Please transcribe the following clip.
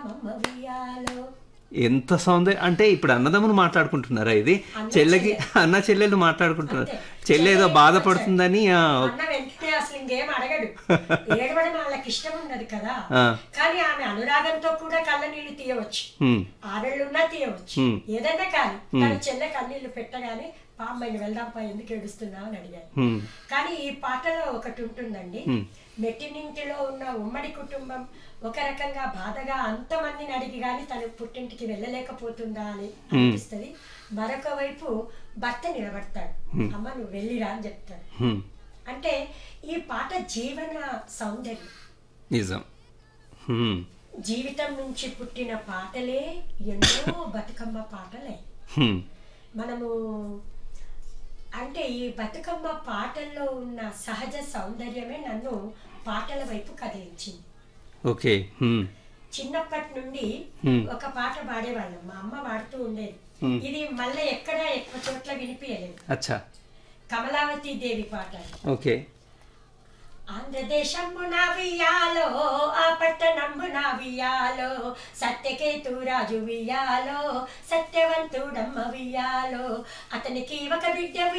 రామమ్మ వియాలో ఎంత సౌందర్యం అంటే ఇప్పుడు అన్నదమ్ములు మాట్లాడుకుంటున్నారా ఇది అన్న చెల్లెకి అన్న చెల్లెలు మాట్లాడుకుంటున్నారు అంతే. చెల్లె ఏదో చెల్లె బాధపడుతుందని ఆ, అన్న వెంటనే అసలు ఇంకేం అడగడు ఏడవడం వాళ్ళకి ఇష్టం ఉండదు కదా ఆ. కానీ ఆమె అనురాగంతో కూడా కళ్ళ నీళ్లు తీయవచ్చు హ్మ్, ఆడళ్ళున్నా తీయవచ్చు Hmm. ఏదన్నా కానీ తన చెల్లె కన్నీళ్లు పెట్టగానే పామ్మాయిని వెళ్దాంపా ఎందుకు ఏడుస్తున్నావు అని అడిగాను హ్మ్, కానీ ఈ పాటలో ఒకటి ఉంటుందండి Hmm. మెట్టినింటిలో ఉన్న ఉమ్మడి కుటుంబం ఒక రకంగా బాధగా అంతమందిని అడిగి కానీ తన పుట్టింటికి వెళ్ళలేకపోతుందా అని అనిపిస్తుంది మరొక వైపు భర్త నిలబడతాడు అమ్మ నువ్వు వెళ్ళిరా అని చెప్తాడు హ్మ్. అంటే ఈ పాట జీవన సౌందర్యం నిజం హ్మ్, జీవితం నుంచి పుట్టిన పాటలే ఎన్నో బతుకమ్మ పాటలే హ్మ్, మనము అంటే ఈ బతుకమ్మ పాటల్లో ఉన్న సహజ సౌందర్యమే నన్ను పాటల వైపు కదిలించింది ఓకే హ్మ్, చిన్నప్పటి నుండి Hmm. ఒక పాట పాడేవాళ్ళం మా అమ్మ పాడుతూ ఉండేది Hmm. ఇది మళ్ళీ ఎక్కడ ఎక్కువ చోట్ల వినిపించలేదు అచ్చా కమలావతి దేవి పాట ఓకే ఆంధ్రదేశంబు నావియాలో ఆ పట్టణంబు నావియాలో సత్యకేతు రాజు వియాలో సత్యవంతుడమ్మ వియాలో అతనికి ఒక బిడ్డ